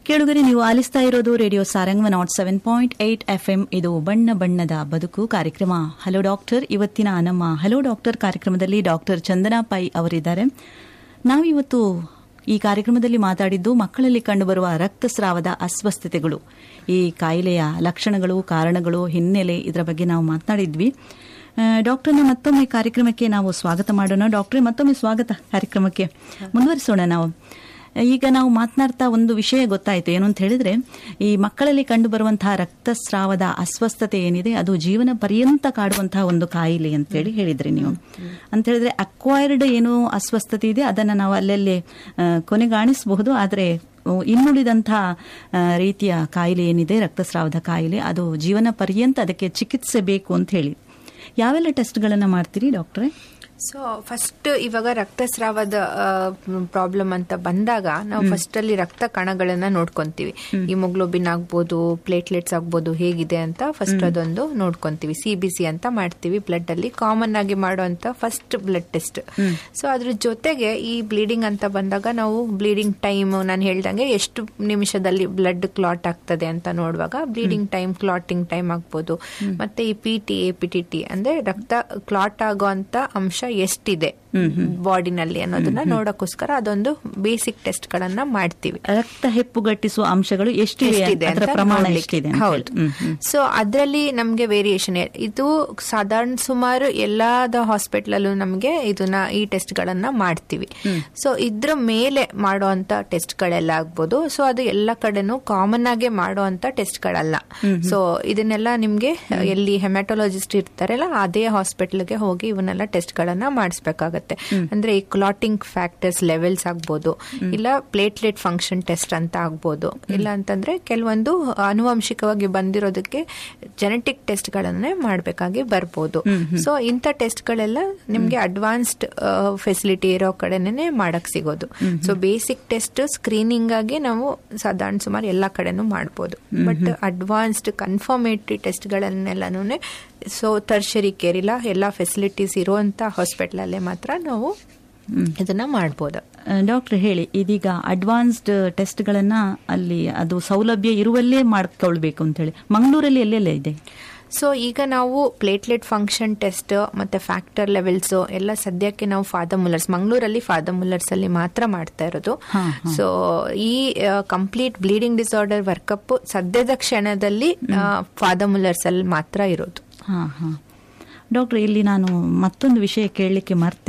ಕೇಳುಗರೆ ನೀವು ಆಲಿಸ್ತಾ ಇರೋದು radio Sarang nought seven point eight FM ಇದು ಬಣ್ಣ ಬಣ್ಣದ ಬದುಕು ಕಾರ್ಯಕ್ರಮ ಹಲೋ ಡಾಕ್ಟರ್ ಇವತ್ತಿನ ನಮ್ಮ ಹಲೋ ಡಾಕ್ಟರ್ ಕಾರ್ಯಕ್ರಮದಲ್ಲಿ ಡಾಕ್ಟರ್ ಚಂದನಾ ಪೈ ಅವರಿದ್ದಾರೆ ನಾವಿವತ್ತು ಈ ಕಾರ್ಯಕ್ರಮದಲ್ಲಿ ಮಾತಾಡಿದ್ದು ಮಕ್ಕಳಲ್ಲಿ ಕಂಡುಬರುವ ರಕ್ತಸ್ರಾವದ ಅಸ್ವಸ್ಥತೆಗಳು ಈ ಕಾಯಿಲೆಯ ಲಕ್ಷಣಗಳು ಕಾರಣಗಳು ಹಿನ್ನೆಲೆ ಇದರ ಬಗ್ಗೆ ನಾವು ಮಾತನಾಡಿದ್ವಿ ಆ, ಡಾಕ್ಟರ್ನ ಮತ್ತೊಮ್ಮೆ ಕಾರ್ಯಕ್ರಮಕ್ಕೆ ನಾವು ಸ್ವಾಗತ ಮಾಡೋಣ ಡಾಕ್ಟ್ರೇ ಮತ್ತೊಮ್ಮೆ ಸ್ವಾಗತ ಕಾರ್ಯಕ್ರಮಕ್ಕೆ ಮುಂದುವರಿಸೋಣ ನಾವು ಈಗ ನಾವು ಮಾತನಾಡ್ತಾ ಒಂದು ವಿಷಯ ಗೊತ್ತಾಯಿತು ಏನು ಅಂತ ಹೇಳಿದ್ರೆ ಈ ಮಕ್ಕಳಲ್ಲಿ ಕಂಡುಬರುವಂತಹ ರಕ್ತಸ್ರಾವದ ಅಸ್ವಸ್ಥತೆ ಏನಿದೆ ಅದು ಜೀವನ ಪರ್ಯಂತ ಕಾಡುವಂತಹ ಒಂದು ಕಾಯಿಲೆ ಅಂತೇಳಿ ಹೇಳಿದ್ರಿ ನೀವು ಅಂತ ಹೇಳಿದ್ರೆ ಅಕ್ವೈರ್ಡ್ ಏನು ಅಸ್ವಸ್ಥತೆ ಇದೆ ಅದನ್ನ ನಾವು ಅಲ್ಲಲ್ಲಿ ಆ, ಕೊನೆಗಾಣಿಸಬಹುದು ಆದರೆ ಇನ್ನುಳಿದಂತಹ ಆ, ರೀತಿಯ ಕಾಯಿಲೆ ಏನಿದೆ ರಕ್ತಸ್ರಾವದ ಕಾಯಿಲೆ ಅದು ಜೀವನ ಪರ್ಯಂತ ಅದಕ್ಕೆ ಚಿಕಿತ್ಸೆ ಬೇಕು ಅಂತ ಹೇಳಿ ಯಾವೆಲ್ಲ ಟೆಸ್ಟ್ಗಳನ್ನ ಮಾಡ್ತೀರಿ ಡಾಕ್ಟ್ರೆ ಸೊ ಫಸ್ಟ್ ಇವಾಗ ರಕ್ತಸ್ರಾವದ ಪ್ರಾಬ್ಲಮ್ ಅಂತ ಬಂದಾಗ ನಾವು ಫಸ್ಟ್ ಅಲ್ಲಿ ರಕ್ತ ಕಣಗಳನ್ನ ನೋಡ್ಕೊಂತೀವಿ ಹಿಮೋಗ್ಲೋಬಿನ್ ಆಗ್ಬೋದು ಪ್ಲೇಟ್ಲೆಟ್ಸ್ ಆಗ್ಬೋದು ಹೇಗಿದೆ ಅಂತ ಫಸ್ಟ್ ಅದೊಂದು ನೋಡ್ಕೊಂತೀವಿ ಸಿ ಬಿ ಸಿ ಅಂತ ಮಾಡ್ತೀವಿ ಬ್ಲಡ್ ಅಲ್ಲಿ ಕಾಮನ್ ಆಗಿ ಮಾಡುವಂತ ಫಸ್ಟ್ ಬ್ಲಡ್ ಟೆಸ್ಟ್ ಸೊ ಅದ್ರ ಜೊತೆಗೆ ಈ ಬ್ಲೀಡಿಂಗ್ ಅಂತ ಬಂದಾಗ ನಾವು ಬ್ಲೀಡಿಂಗ್ ಟೈಮ್ ನಾನು ಹೇಳ್ದಂಗೆ ಎಷ್ಟು ನಿಮಿಷದಲ್ಲಿ ಬ್ಲಡ್ ಕ್ಲಾಟ್ ಆಗ್ತದೆ ಅಂತ ನೋಡುವಾಗ ಬ್ಲೀಡಿಂಗ್ ಟೈಮ್ ಕ್ಲಾಟಿಂಗ್ ಟೈಮ್ ಆಗ್ಬೋದು ಮತ್ತೆ ಈ P T A P T T ಅಂದ್ರೆ ರಕ್ತ ಕ್ಲಾಟ್ ಆಗುವಂತ ಅಂಶ ಎಷ್ಟಿದೆ ಬಾಡಿನಲ್ಲಿ ಅನ್ನೋದನ್ನ ನೋಡಕ್ಕೋಸ್ಕರ ಅದೊಂದು ಬೇಸಿಕ್ ಟೆಸ್ಟ್ ಗಳನ್ನ ಮಾಡ್ತೀವಿ ರಕ್ತ ಹೆಪ್ಪುಗಟ್ಟಿಸುವ ಅಂಶಗಳು ಎಷ್ಟಿವೆ ಎಷ್ಟಿದೆ ಅದರ ಅಂತ ಪ್ರಮಾಣ ನೋಡ್ಲಿಕ್ಕೆ. ಎಷ್ಟಿದೆ ಅಂತ ಹೌದು ಹೇಳಿ. ಹ್ಮ್, ಹ್ಮ್. ಸೊ ಅದರಲ್ಲಿ ನಮ್ಗೆ ವೇರಿಯೇಷನ್ ಇದು ಸಾಧಾರಣ ಸುಮಾರು ಎಲ್ಲಾದ ಹಾಸ್ಪಿಟಲ್ ಅಲ್ಲೂ ನಮ್ಗೆ ಇದನ್ನ ಈ ಟೆಸ್ಟ್ ಗಳನ್ನ ಮಾಡ್ತೀವಿ ಸೊ ಇದ್ರ ಮೇಲೆ ಮಾಡುವಂತ ಟೆಸ್ಟ್ ಗಳೆಲ್ಲ ಆಗ್ಬೋದು ಸೊ ಅದು ಎಲ್ಲ ಕಡೆನೂ ಕಾಮನ್ ಆಗಿ ಮಾಡುವಂತ ಟೆಸ್ಟ್ ಗಳಲ್ಲ ಸೊ ಇದನ್ನೆಲ್ಲ ನಿಮ್ಗೆ ಎಲ್ಲಿ ಹೆಮ್ಯಾಟೊಲಾಜಿಸ್ಟ್ ಇರ್ತಾರಲ್ಲ ಅದೇ ಹಾಸ್ಪಿಟಲ್ಗೆ ಹೋಗಿ ಇವನ್ನೆಲ್ಲ ಟೆಸ್ಟ್ ಗಳನ್ನ ಮಾಡಿಸ್ಬೇಕಾಗತ್ತೆ ಅಂದ್ರೆ ಈ ಕ್ಲಾಟಿಂಗ್ ಫ್ಯಾಕ್ಟರ್ಸ್ ಲೆವೆಲ್ಸ್ ಆಗ್ಬೋದು ಇಲ್ಲ ಪ್ಲೇಟ್ಲೆಟ್ ಫಂಕ್ಷನ್ ಟೆಸ್ಟ್ ಅಂತ ಆಗ್ಬೋದು ಇಲ್ಲ ಅಂತಂದ್ರೆ ಕೆಲವೊಂದು ಆನುವಂಶಿಕವಾಗಿ ಬಂದಿರೋದಕ್ಕೆ ಜೆನೆಟಿಕ್ ಟೆಸ್ಟ್ ಗಳನ್ನೇ ಮಾಡಬೇಕಾಗಿ ಬರ್ಬೋದು ಸೊ ಇಂಥ ಟೆಸ್ಟ್ ಗಳೆಲ್ಲ ನಿಮ್ಗೆ ಅಡ್ವಾನ್ಸ್ಡ್ ಫೆಸಿಲಿಟಿ ಇರೋ ಕಡೆನೇ ಮಾಡಕ್ ಸಿಗೋದು ಸೊ ಬೇಸಿಕ್ ಟೆಸ್ಟ್ ಸ್ಕ್ರೀನಿಂಗ್ ಆಗಿ ನಾವು ಸಾಧಾರಣ ಸುಮಾರು ಎಲ್ಲಾ ಕಡೆನೂ ಮಾಡ್ಬೋದು ಬಟ್ ಅಡ್ವಾನ್ಸ್ಡ್ ಕನ್ಫರ್ಮೇಟರಿ ಟೆಸ್ಟ್ ಗಳನ್ನೆಲ್ಲನೂ ಸೊ ಟರ್ಷರಿ ಕೇರ್ ಇಲ್ಲ ಎಲ್ಲಾ ಫೆಸಿಲಿಟೀಸ್ ಇರುವಂತ ಹಾಸ್ಪಿಟಲ್ ಅಲ್ಲೇ ಮಾತ್ರ ನಾವು ಇದನ್ನ ಮಾಡ್ಬೋದು ಆ, ಡಾಕ್ಟರ್ ಹೇಳಿ ಇದೀಗ ಅಡ್ವಾನ್ಸ್ಡ್ ಟೆಸ್ಟ್ಗಳನ್ನ ಅಲ್ಲಿ ಅದು ಸೌಲಭ್ಯ ಇರುವಲ್ಲೇ ಮಾಡ್ಕೊಳ್ಬೇಕು ಅಂತ ಹೇಳಿ ಮಂಗಳೂರಲ್ಲಿ ಎಲ್ಲೆಲ್ಲ ಇದೆ ಸೊ ಈಗ ನಾವು ಪ್ಲೇಟ್ಲೆಟ್ ಫಂಕ್ಷನ್ ಟೆಸ್ಟ್ ಮತ್ತೆ ಫ್ಯಾಕ್ಟರ್ ಲೆವೆಲ್ಸ್ ಎಲ್ಲ ಸದ್ಯಕ್ಕೆ ನಾವು ಫಾದರ್ ಮುಲ್ಲರ್ಸ್ ಮಂಗಳೂರಲ್ಲಿ ಫಾದರ್ ಮುಲ್ಲರ್ಸ್ ಅಲ್ಲಿ ಮಾತ್ರ ಮಾಡ್ತಾ ಇರೋದು ಹಾ, ಸೊ ಈ ಕಂಪ್ಲೀಟ್ ಬ್ಲೀಡಿಂಗ್ ಡಿಸಾರ್ಡರ್ ವರ್ಕಪ್ ಸದ್ಯದ ಕ್ಷಣದಲ್ಲಿ ಫಾದರ್ ಮುಲ್ಲರ್ಸ್ ಅಲ್ಲಿ ಮಾತ್ರ ಇರೋದು ಹಾ ಹಾ ಡಾಕ್ಟರ್ ಇಲ್ಲಿ ನಾನು ಮತ್ತೊಂದು ವಿಷಯ ಕೇಳಲಿಕ್ಕೆ ಮರ್ತೆ